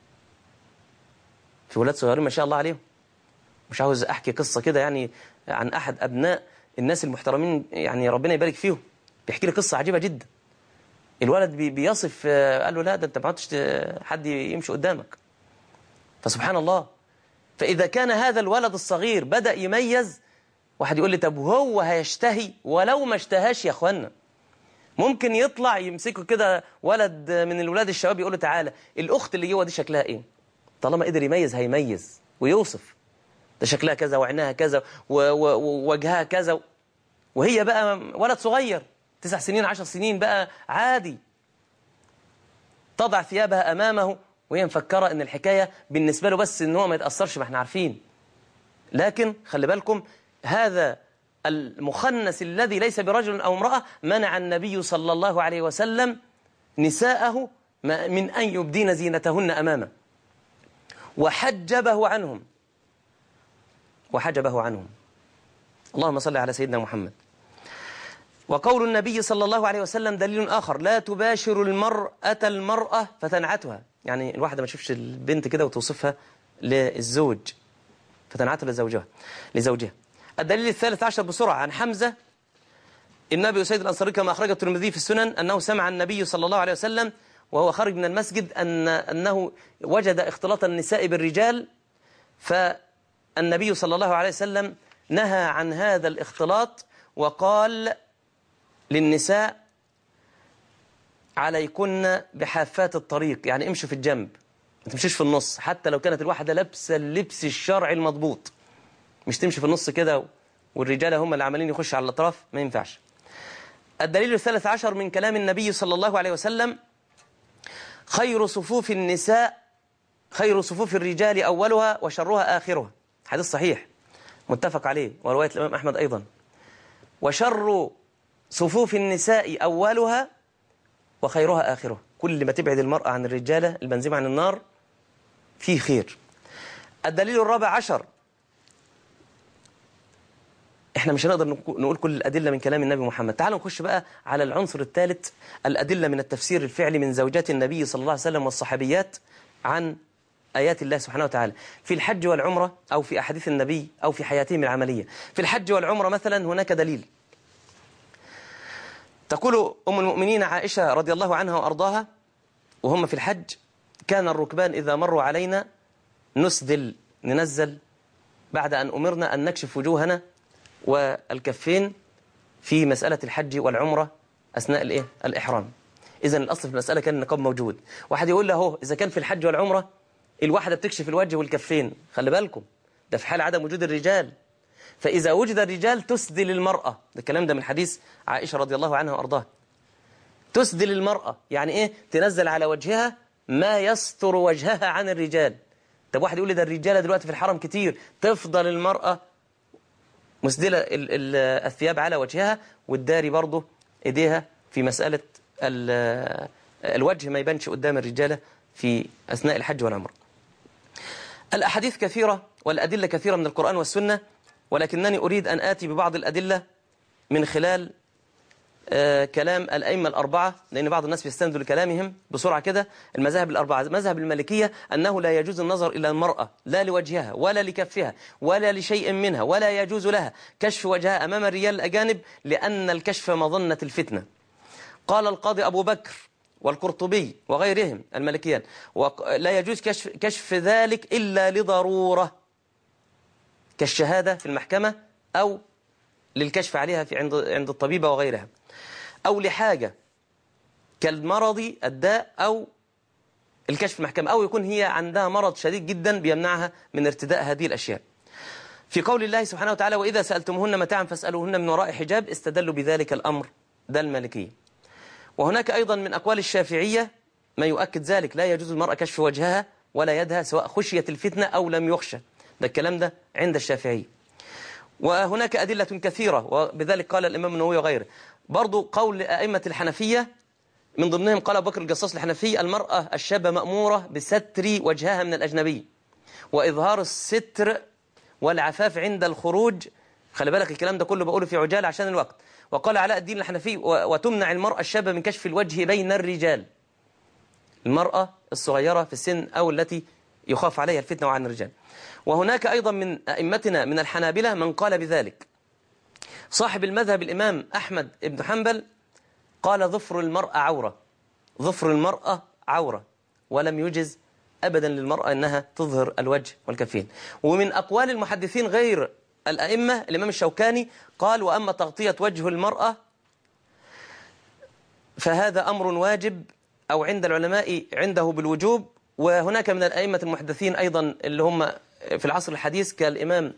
في ولاد صغيرين ما شاء الله عليهم مش عاوز أحكي قصة كده يعني عن أحد أبناء الناس المحترمين يعني ربنا يبارك فيهم بيحكي لي قصة عجيبة جدا الولد بي بيصف آه، قال له لا ده انت ما عدتش ت- حد يمشي قدامك فسبحان الله فإذا كان هذا الولد الصغير بدأ يميز واحد يقول لي طب وهو هيشتهي ولو ما اشتهاش يا اخوانا ممكن يطلع يمسكه كده ولد من الولاد الشباب يقول له تعالى الأخت اللي جوه دي شكلها ايه طالما قدر يميز هيميز ويوصف ده شكلها كذا وعينها كذا و- و- ووجهها كذا وهي بقى ولد صغير تسع سنين عشر سنين بقى عادي تضع ثيابها أمامه وهي مفكرة ان الحكاية بالنسبة له بس ان هو ما يتأثرش ما احنا عارفين لكن خلي بالكم هذا المخنث الذي ليس برجل أو امرأة منع النبي صلى الله عليه وسلم نساءه ما- من أن يبدين زينتهن أمامه وحجبه عنهم وحجبه عنهم اللهم صل على سيدنا محمد وقول النبي صلى الله عليه وسلم دليل آخر لا تباشر المرأة المرأة فتنعتها يعني الواحدة ما تشوفش البنت كده وتوصفها للزوج فتنعته لزوجها لزوجها الدليل الثالث عشر بسرعة عن حمزة النبي سيد الأنصاري كما أخرج الترمذي في السنن أنه سمع النبي صلى الله عليه وسلم وهو خارج من المسجد أن أنه وجد اختلاط النساء بالرجال فالنبي صلى الله عليه وسلم نهى عن هذا الاختلاط وقال للنساء عليكن بحافات الطريق يعني امشوا في الجنب ما تمشيش في النص حتى لو كانت الواحدة لابسة اللبس الشرعي المضبوط مش تمشي في النص كده والرجالة هم اللي عمالين يخشوا على الأطراف ما ينفعش الدليل الثالث عشر من كلام النبي صلى الله عليه وسلم خير صفوف النساء خير صفوف الرجال أولها وشرها آخرها حديث صحيح متفق عليه ورواية الإمام أحمد أيضا وشر صفوف النساء أولها وخيرها آخرها كل ما تبعد المرأة عن الرجالة البنزيم عن النار فيه خير الدليل الرابع عشر احنا مش هنقدر نقو- نقول كل الأدلة من كلام النبي محمد تعالوا نخش بقى على العنصر الثالث الأدلة من التفسير الفعلي من زوجات النبي صلى الله عليه وسلم والصحابيات عن آيات الله سبحانه وتعالى في الحج والعمرة أو في أحاديث النبي أو في حياتهم العملية في الحج والعمرة مثلا هناك دليل تقول أم المؤمنين عائشة رضي الله عنها وأرضاها وهم في الحج كان الركبان إذا مروا علينا نسدل ننزل بعد أن أمرنا أن نكشف وجوهنا والكفين في مسألة الحج والعمرة أثناء الإيه؟ الإحرام إذا الأصل في المسألة كان النقاب موجود واحد يقول له هو إذا كان في الحج والعمرة الواحدة بتكشف الوجه والكفين خلي بالكم ده في حال عدم وجود الرجال فإذا وجد الرجال تسدل المرأة ده الكلام ده من حديث عائشة رضي الله عنها وأرضاها تسدل المرأة يعني إيه تنزل على وجهها ما يستر وجهها عن الرجال طب واحد يقول لي ده الرجالة دلوقتي في الحرم كتير تفضل المرأة مسدلة ال- ال- الثياب على وجهها والداري برضه ايديها في مسألة ال- الوجه ما يبانش قدام الرجالة في أثناء الحج والعمرة الأحاديث كثيرة والأدلة كثيرة من القرآن والسنة ولكنني أريد أن آتي ببعض الأدلة من خلال آه، كلام الأئمة الأربعة لأن بعض الناس بيستندوا لكلامهم بسرعة كده المذاهب الأربعة مذهب المالكية أنه لا يجوز النظر إلى المرأة لا لوجهها ولا لكفها ولا لشيء منها ولا يجوز لها كشف وجهها أمام الرجال الأجانب لأن الكشف مظنة الفتنة قال القاضي أبو بكر والقرطبي وغيرهم المالكيان وق- لا يجوز كشف, كشف ذلك إلا لضرورة كالشهادة في المحكمة أو للكشف عليها في عند عند الطبيبة وغيرها أو لحاجة كالمرض الداء أو الكشف في المحكمة أو يكون هي عندها مرض شديد جدا بيمنعها من ارتداء هذه الأشياء في قول الله سبحانه وتعالى وإذا سألتموهن متاعا فاسألوهن من وراء حجاب استدلوا بذلك الأمر ده المالكية وهناك أيضا من أقوال الشافعية ما يؤكد ذلك لا يجوز المرأة كشف وجهها ولا يدها سواء خشيت الفتنة أو لم يخشى ده الكلام ده عند الشافعية وهناك أدلة كثيرة وبذلك قال الإمام النووي وغيره برضو قول أئمة الحنفية من ضمنهم قال أبو بكر الجصاص الحنفي المرأة الشابة مأمورة بستر وجهها من الأجنبي وإظهار الستر والعفاف عند الخروج خلي بالك الكلام ده كله بقوله في عجالة عشان الوقت وقال علاء الدين الحنفي وتمنع المرأة الشابة من كشف الوجه بين الرجال المرأة الصغيرة في السن أو التي يخاف عليها الفتنة عن الرجال وهناك أيضا من أئمتنا من الحنابلة من قال بذلك صاحب المذهب الإمام أحمد بن حنبل قال ظفر المرأة عورة ظفر المرأة عورة ولم يجز أبدا للمرأة أنها تظهر الوجه والكفين ومن أقوال المحدثين غير الأئمة الإمام الشوكاني قال وأما تغطية وجه المرأة فهذا أمر واجب أو عند العلماء عنده بالوجوب وهناك من الأئمة المحدثين أيضا اللي هم في العصر الحديث كالإمام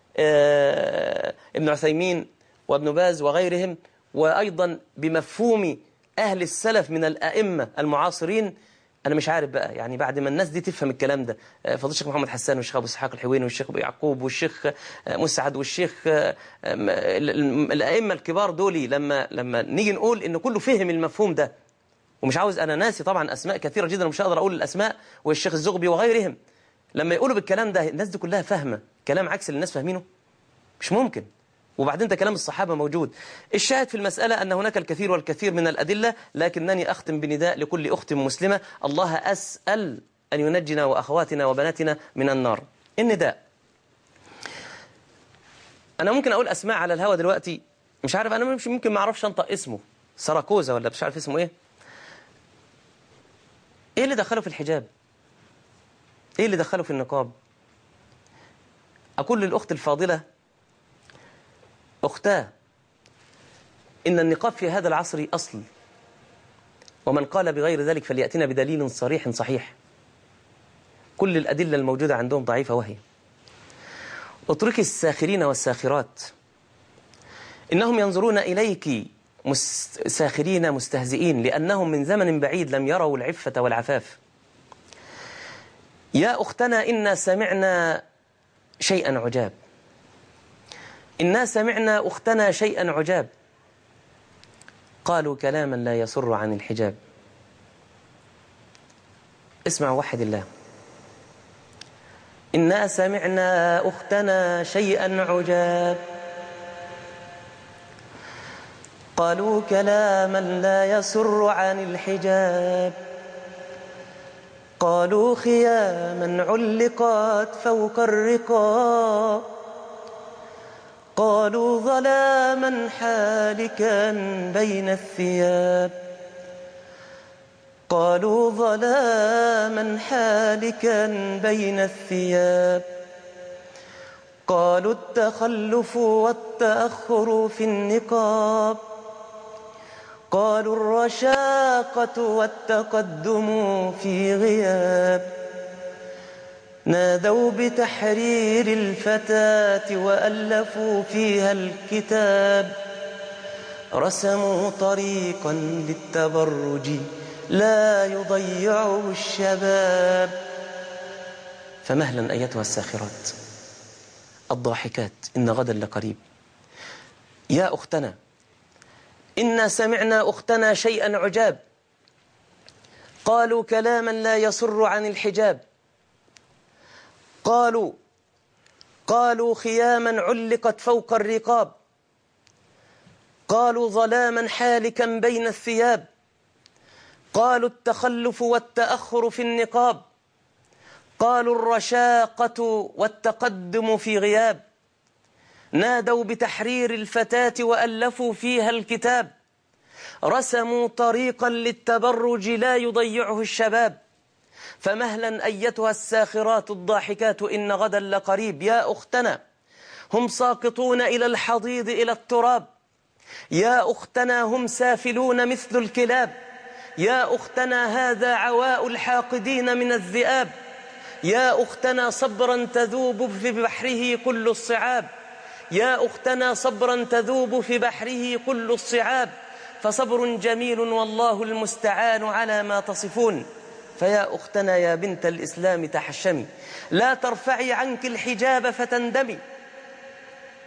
ابن عثيمين وابن باز وغيرهم وأيضا بمفهوم أهل السلف من الأئمة المعاصرين أنا مش عارف بقى يعني بعد ما الناس دي تفهم الكلام ده فضل الشيخ محمد حسان والشيخ أبو إسحاق الحويني والشيخ أبو يعقوب والشيخ مسعد والشيخ الأئمة الكبار دولي لما لما نيجي نقول إن كله فهم المفهوم ده ومش عاوز أنا ناسي طبعا أسماء كثيرة جدا ومش هقدر أقول الأسماء والشيخ الزغبي وغيرهم لما يقولوا بالكلام ده الناس دي كلها فاهمة كلام عكس اللي الناس فاهمينه مش ممكن وبعدين ده كلام الصحابة موجود الشاهد في المسألة أن هناك الكثير والكثير من الأدلة لكنني أختم بنداء لكل أخت مسلمة الله أسأل أن ينجنا وأخواتنا وبناتنا من النار النداء أنا ممكن أقول أسماء على الهوا دلوقتي مش عارف أنا مش ممكن ما أعرفش أنطق اسمه سراكوزا ولا مش عارف اسمه إيه إيه اللي دخله في الحجاب إيه اللي دخله في النقاب أقول للأخت الفاضلة أختاه إن النقاب في هذا العصر أصل ومن قال بغير ذلك فليأتنا بدليل صريح صحيح كل الأدلة الموجودة عندهم ضعيفة وهي اتركي الساخرين والساخرات إنهم ينظرون إليك ساخرين مستهزئين لأنهم من زمن بعيد لم يروا العفة والعفاف يا أختنا إنا سمعنا شيئا عجاب إنا سمعنا أختنا شيئا عجاب قالوا كلاما لا يسر عن الحجاب اسمع وحد الله إنا سمعنا أختنا شيئا عجاب قالوا كلاما لا يسر عن الحجاب قالوا خياما علقت فوق الرقاب قالوا ظلاما حالكا بين الثياب قالوا ظلاما حالكا بين الثياب قالوا التخلف والتأخر في النقاب قالوا الرشاقة والتقدم في غياب نادوا بتحرير الفتاة وألفوا فيها الكتاب رسموا طريقا للتبرج لا يضيعه الشباب فمهلا أيتها الساخرات الضاحكات إن غدا لقريب يا أختنا إنا سمعنا أختنا شيئا عجاب قالوا كلاما لا يصر عن الحجاب قالوا قالوا خياما علقت فوق الرقاب قالوا ظلاما حالكا بين الثياب قالوا التخلف والتأخر في النقاب قالوا الرشاقة والتقدم في غياب نادوا بتحرير الفتاة وألفوا فيها الكتاب رسموا طريقا للتبرج لا يضيعه الشباب فمهلا أيتها الساخرات الضاحكات إن غدا لقريب يا أختنا هم ساقطون إلى الحضيض إلى التراب يا أختنا هم سافلون مثل الكلاب يا أختنا هذا عواء الحاقدين من الذئاب يا أختنا صبرا تذوب في بحره كل الصعاب يا أختنا صبرا تذوب في بحره كل الصعاب فصبر جميل والله المستعان على ما تصفون فيا أختنا يا بنت الإسلام تحشمي لا ترفعي عنك الحجاب فتندمي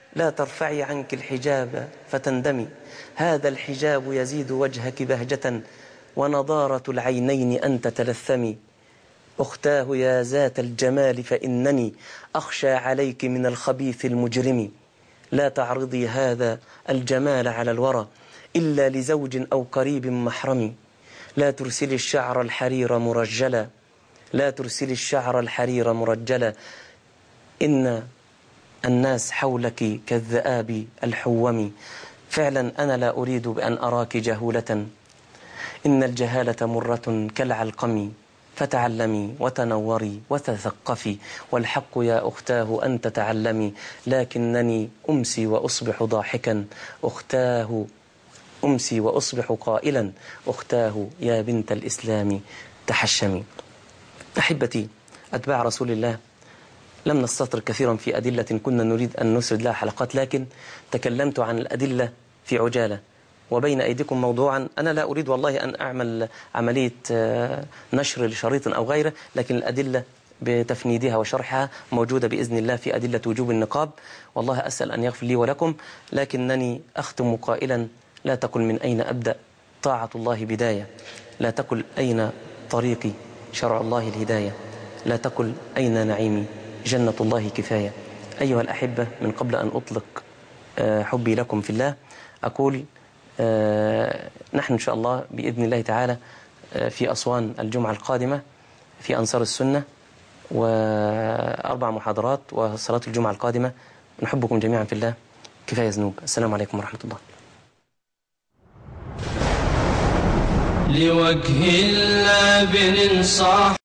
لا ترفعي عنك الحجاب فتندمي هذا الحجاب يزيد وجهك بهجة ونضارة العينين أن تتلثمي أختاه يا ذات الجمال فإنني أخشى عليك من الخبيث المجرم لا تعرضي هذا الجمال على الورى إلا لزوج أو قريب محرم لا ترسلي الشعر الحرير مرجلا لا ترسلي الشعر الحرير مرجلا إن الناس حولك كالذئاب الحوم فعلا أنا لا أريد بأن أراك جهولة إن الجهالة مرة كالعلقم فتعلمي وتنوري وتثقفي والحق يا أختاه أن تتعلمي لكنني أمسي وأصبح ضاحكا أختاه أمسي وأصبح قائلا أختاه يا بنت الإسلام تحشمي أحبتي أتباع رسول الله لم نستطر كثيرا في أدلة كنا نريد أن نسرد لها حلقات لكن تكلمت عن الأدلة في عجالة وبين أيديكم موضوعا أنا لا أريد والله أن أعمل عملية نشر لشريط أو غيره لكن الأدلة بتفنيدها وشرحها موجودة بإذن الله في أدلة وجوب النقاب والله أسأل أن يغفر لي ولكم لكنني أختم قائلا لا تقل من أين أبدأ طاعة الله بداية لا تقل أين طريقي شرع الله الهداية لا تقل أين نعيمي جنة الله كفاية أيها الأحبة من قبل أن أطلق حبي لكم في الله أقول نحن إن شاء الله بإذن الله تعالى في أسوان الجمعة القادمة في أنصار السنة وأربع محاضرات وصلاة الجمعة القادمة نحبكم جميعا في الله كفاية ذنوب السلام عليكم ورحمة الله لوجه الله بننصح